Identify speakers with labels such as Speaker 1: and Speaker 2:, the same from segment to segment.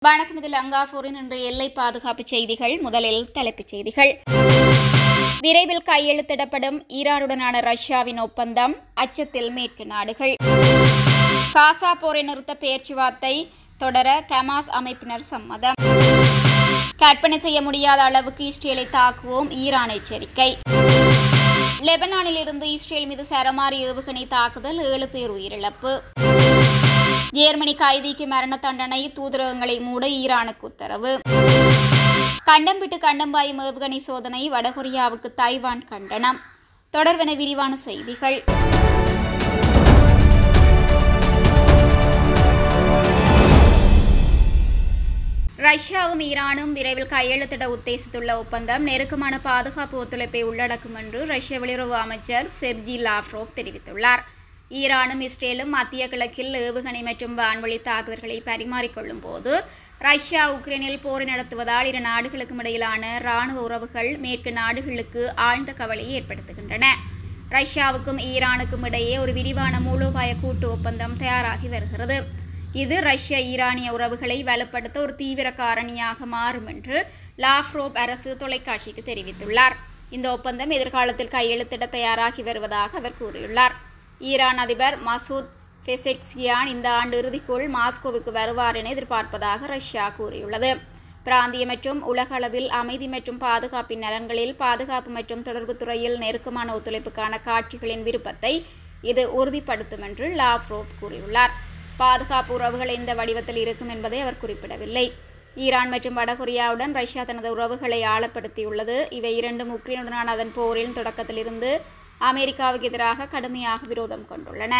Speaker 1: வணக்கம் இது லங்காபூரின் இன்றைய எல்லை பாதுகாப்பு செய்திகள் முதலில் தலைப்புச் செய்திகள் விரைவில் கையெழுத்திடப்படும் ஈரானுடனான ரஷ்யாவின் ஒப்பந்தம் அச்சத்தில் மேற்கு நாடுகள் காசா போரை நிறுத்த பேச்சுவார்த்தை தொடர கமாஸ் அமைப்பினர் சம்மதம் கற்பனை செய்ய முடியாத அளவுக்கு இஸ்ரேலை தாக்குவோம் ஈரான் எச்சரிக்கை லெபனானில் இருந்து இஸ்ரேல் மீது சரமாரி ஏவுகணை தாக்குதல் ஏழு பேர் உயிரிழப்பு ஜேர்மனி கைதிக்கு மரண தண்டனை தூதரகங்களை மூட ஈரானுக்கு உத்தரவு கண்டம் விட்டு கண்டம் பாயும் ஏவுகணை சோதனை வடகொரியாவுக்கு தைவான் கண்டனம் தொடர்வென விரிவான செய்திகள் ரஷ்யாவும் ஈரானும் விரைவில் கையெழுத்திட உத்தேசித்துள்ள ஒப்பந்தம் நெருக்கமான பாதுகாப்பு ஒத்துழைப்பை உள்ளடக்கும் என்று ரஷ்ய வெளியுறவு அமைச்சர் செர்ஜி லாவ்ரோவ் தெரிவித்துள்ளார் ஈரானும் இஸ்ரேலும் மத்திய கிழக்கில் ஏவுகணை மற்றும் வான்வழி தாக்குதல்களை பரிமாறிக்கொள்ளும் போது ரஷ்யா உக்ரைனில் போர் நடத்துவதால் இரு நாடுகளுக்கும் இடையிலான இராணுவ உறவுகள் மேற்கு நாடுகளுக்கு ஆழ்ந்த கவலையை ஏற்படுத்துகின்றன ரஷ்யாவுக்கும் ஈரானுக்கும் இடையே ஒரு விரிவான மூலோபாய கூட்டு ஒப்பந்தம் தயாராகி வருகிறது இது ரஷ்ய ஈரானிய உறவுகளை வலுப்படுத்த ஒரு தீவிர காரணியாக மாறும் என்று லாஃப்ரோப் அரசு தொலைக்காட்சிக்கு தெரிவித்துள்ளார் இந்த ஒப்பந்தம் எதிர்காலத்தில் கையெழுத்திட தயாராகி வருவதாக அவர் கூறியுள்ளார் ஈரான் அதிபர் மசூத் பெசெக்சியான் இந்த ஆண்டு இறுதிக்குள் மாஸ்கோவுக்கு வருவார் என எதிர்பார்ப்பதாக ரஷ்யா கூறியுள்ளது பிராந்திய மற்றும் உலக அளவில் அமைதி மற்றும் பாதுகாப்பின் நலன்களில் பாதுகாப்பு மற்றும் தொடர்பு துறையில் நெருக்கமான ஒத்துழைப்புக்கான காட்சிகளின் விருப்பத்தை இது உறுதிப்படுத்தும் என்று லாவ்ரோப் கூறியுள்ளார் பாதுகாப்பு உறவுகள் எந்த வடிவத்தில் இருக்கும் என்பதை அவர் குறிப்பிடவில்லை ஈரான் மற்றும் வடகொரியாவுடன் ரஷ்யா தனது உறவுகளை ஆழப்படுத்தியுள்ளது இவை இரண்டும் உக்ரைனுடனான அதன் போரின் தொடக்கத்திலிருந்து அமெரிக்காவுக்கு எதிராக கடுமையாக விரோதம் கொண்டுள்ளன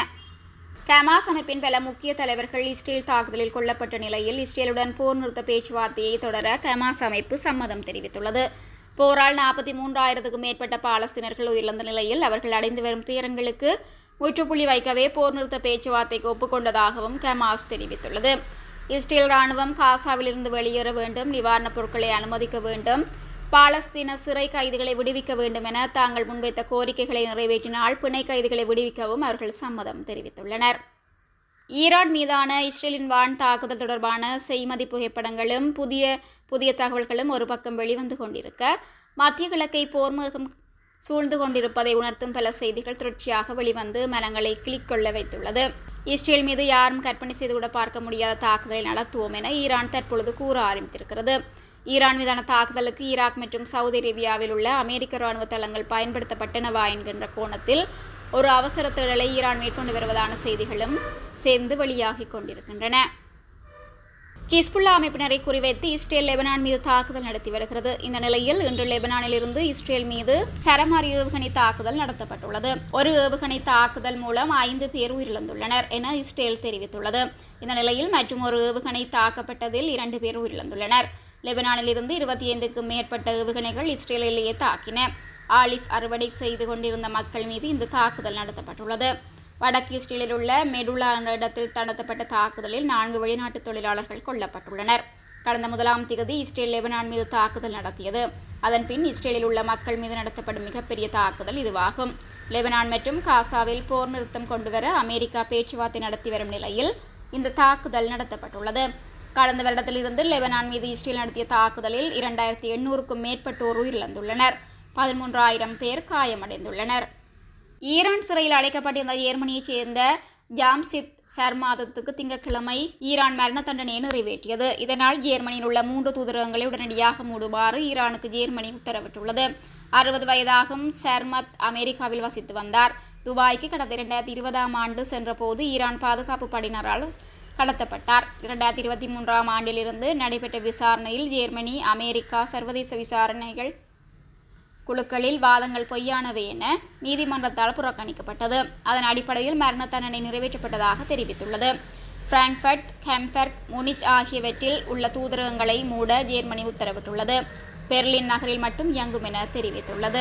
Speaker 1: கமாஸ் அமைப்பின் பல முக்கிய தலைவர்கள் இஸ்ரேல் தாக்குதலில் கொல்லப்பட்ட நிலையில் இஸ்ரேலுடன் போர் நிறுத்த பேச்சுவார்த்தையை தொடர கமாஸ் அமைப்பு சம்மதம் தெரிவித்துள்ளது போரால் நாற்பத்தி மூன்றாயிரத்துக்கும் மேற்பட்ட பாலஸ்தீனர்கள் உயிரிழந்த நிலையில் அவர்கள் அடைந்து வரும் துயரங்களுக்கு முற்றுப்புள்ளி வைக்கவே போர் நிறுத்த பேச்சுவார்த்தைக்கு ஒப்புக்கொண்டதாகவும் கமாஸ் தெரிவித்துள்ளது இஸ்ரேல் ராணுவம் காசாவிலிருந்து வெளியேற வேண்டும் நிவாரணப் பொருட்களை அனுமதிக்க வேண்டும் பாலஸ்தீன சிறை கைதிகளை விடுவிக்க வேண்டும் என தாங்கள் முன்வைத்த கோரிக்கைகளை நிறைவேற்றினால் பிணை கைதிகளை விடுவிக்கவும் அவர்கள் சம்மதம் தெரிவித்துள்ளனர் ஈரான் மீதான இஸ்ரேலின் வான் தாக்குதல் தொடர்பான செய்மதி புகைப்படங்களும் புதிய புதிய தகவல்களும் ஒரு பக்கம் வெளிவந்து கொண்டிருக்க மத்திய கிழக்கை போர்முகம் சூழ்ந்து கொண்டிருப்பதை உணர்த்தும் பல செய்திகள் தொடர்ச்சியாக வெளிவந்து மனங்களை கிளிக் கொள்ள வைத்துள்ளது இஸ்ரேல் மீது யாரும் கற்பனை செய்து கூட பார்க்க முடியாத தாக்குதலை நடத்துவோம் என ஈரான் தற்பொழுது கூற ஆரம்பித்திருக்கிறது ஈரான் மீதான தாக்குதலுக்கு ஈராக் மற்றும் சவுதி அரேபியாவில் உள்ள அமெரிக்க ராணுவ தளங்கள் பயன்படுத்தப்பட்டனவா என்கின்ற கோணத்தில் ஒரு அவசர தேடலை ஈரான் மேற்கொண்டு வருவதான செய்திகளும் சேர்ந்து வெளியாகிக் கொண்டிருக்கின்றன கிஸ்புல்லா அமைப்பினரை குறிவைத்து இஸ்ரேல் லெபனான் மீது தாக்குதல் நடத்தி வருகிறது இந்த நிலையில் இன்று லெபனானில் இருந்து இஸ்ரேல் மீது சரமாரி ஏவுகணை தாக்குதல் நடத்தப்பட்டுள்ளது ஒரு ஏவுகணை தாக்குதல் மூலம் ஐந்து பேர் உயிரிழந்துள்ளனர் என இஸ்ரேல் தெரிவித்துள்ளது இந்த நிலையில் மற்றும் ஒரு ஏவுகணை தாக்கப்பட்டதில் இரண்டு பேர் உயிரிழந்துள்ளனர் லெபனானில் இருந்து இருபத்தி ஐந்துக்கும் மேற்பட்ட ஏவுகணைகள் இஸ்ரேலிலேயே தாக்கின ஆலிஃப் அறுவடை செய்து கொண்டிருந்த மக்கள் மீது இந்த தாக்குதல் நடத்தப்பட்டுள்ளது வடக்கு இஸ்ரேலில் உள்ள மெடுலா என்ற இடத்தில் நடத்தப்பட்ட தாக்குதலில் நான்கு வெளிநாட்டு தொழிலாளர்கள் கொல்லப்பட்டுள்ளனர் கடந்த முதலாம் திகதி இஸ்ரேல் லெபனான் மீது தாக்குதல் நடத்தியது அதன் பின் இஸ்ரேலில் உள்ள மக்கள் மீது நடத்தப்படும் மிகப்பெரிய தாக்குதல் இதுவாகும் லெபனான் மற்றும் காசாவில் போர் நிறுத்தம் கொண்டுவர அமெரிக்கா பேச்சுவார்த்தை நடத்தி வரும் நிலையில் இந்த தாக்குதல் நடத்தப்பட்டுள்ளது கடந்த வருடத்திலிருந்து லெபனான் மீது இஸ்ரேல் நடத்திய தாக்குதலில் இரண்டாயிரத்தி எண்ணூறுக்கும் மேற்பட்டோர் உயிரிழந்துள்ளனர் பதிமூன்றாயிரம் பேர் காயமடைந்துள்ளனர் ஈரான் சிறையில் அடைக்கப்பட்டிருந்த ஜெர்மனியைச் சேர்ந்த ஜாம்சித் சர்மாதத்துக்கு திங்கட்கிழமை ஈரான் மரண தண்டனையை நிறைவேற்றியது இதனால் ஜெர்மனியில் உள்ள மூன்று தூதரகங்களை உடனடியாக மூடுமாறு ஈரானுக்கு ஜெர்மனி உத்தரவிட்டுள்ளது அறுபது வயதாகும் சர்மத் அமெரிக்காவில் வசித்து வந்தார் துபாய்க்கு கடந்த இரண்டாயிரத்தி இருபதாம் ஆண்டு சென்றபோது ஈரான் பாதுகாப்பு படையினரால் கடத்தப்பட்டார் இரண்டாயிரத்தி இருபத்தி மூன்றாம் ஆண்டிலிருந்து நடைபெற்ற விசாரணையில் ஜெர்மனி அமெரிக்கா சர்வதேச விசாரணைகள் குழுக்களில் வாதங்கள் பொய்யானவை என நீதிமன்றத்தால் புறக்கணிக்கப்பட்டது அதன் அடிப்படையில் மரண தண்டனை நிறைவேற்றப்பட்டதாக தெரிவித்துள்ளது பிராங்க்ஃபர்ட் ஹெம்பர்க் முனிச் ஆகியவற்றில் உள்ள தூதரகங்களை மூட ஜெர்மனி உத்தரவிட்டுள்ளது பெர்லின் நகரில் மட்டும் இயங்கும் என தெரிவித்துள்ளது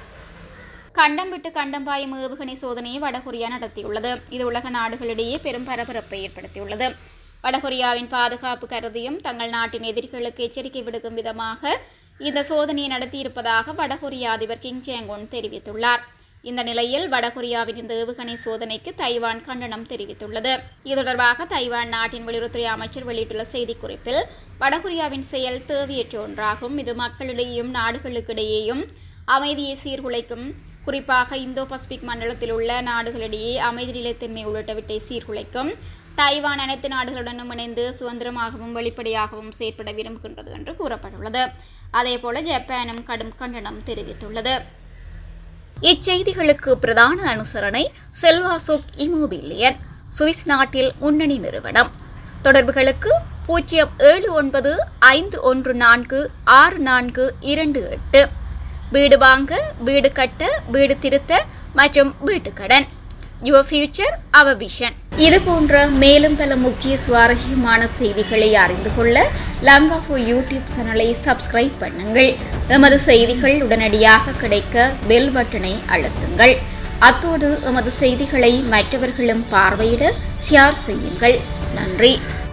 Speaker 1: கண்டம் விட்டு கண்டம் பாயும் ஏவுகணை சோதனையை வடகொரியா நடத்தியுள்ளது இது உலக நாடுகளிடையே பெரும் பரபரப்பை ஏற்படுத்தியுள்ளது வடகொரியாவின் பாதுகாப்பு கருதியும் தங்கள் நாட்டின் எதிரிகளுக்கு எச்சரிக்கை விடுக்கும் விதமாக இந்த சோதனையை நடத்தியிருப்பதாக வடகொரிய அதிபர் கிம் சேங் உன் தெரிவித்துள்ளார் இந்த நிலையில் வடகொரியாவின் இந்த ஏவுகணை சோதனைக்கு தைவான் கண்டனம் தெரிவித்துள்ளது இது தொடர்பாக தைவான் நாட்டின் வெளியுறவுத்துறை அமைச்சர் வெளியிட்டுள்ள செய்திக்குறிப்பில் வடகொரியாவின் செயல் தேவையற்ற ஒன்றாகும் இது மக்களிடையேயும் நாடுகளுக்கிடையேயும் அமைதியை சீர்குலைக்கும் குறிப்பாக இந்தோ பசிபிக் மண்டலத்தில் உள்ள நாடுகளிடையே அமைதி நிலைத்தன்மை உள்ளிட்டவற்றை சீர்குலைக்கும் தைவான் அனைத்து நாடுகளுடனும் இணைந்து சுதந்திரமாகவும் வெளிப்படையாகவும் செயற்பட விரும்புகின்றது என்று கூறப்பட்டுள்ளது அதேபோல ஜப்பானும் கடும் கண்டனம் தெரிவித்துள்ளது இச்செய்திகளுக்கு பிரதான அனுசரணை செல்வாசோக் இமோபிலியன் சுவிஸ் நாட்டில் முன்னணி நிறுவனம் தொடர்புகளுக்கு பூஜ்ஜியம் ஏழு ஒன்பது ஐந்து ஒன்று நான்கு ஆறு நான்கு இரண்டு எட்டு வீடு வாங்க வீடு கட்ட வீடு திருத்த மற்றும் வீட்டுக்கடன் யுவர் ஃபியூச்சர் அவர் விஷன் இது போன்ற மேலும் பல முக்கிய சுவாரஸ்யமான செய்திகளை அறிந்து கொள்ள லங்காஃபோ யூடியூப் சேனலை சப்ஸ்கிரைப் பண்ணுங்கள் எமது செய்திகள் உடனடியாக கிடைக்க பெல் பட்டனை அழுத்துங்கள் அத்தோடு எமது செய்திகளை மற்றவர்களும் பார்வையிட ஷேர் செய்யுங்கள் நன்றி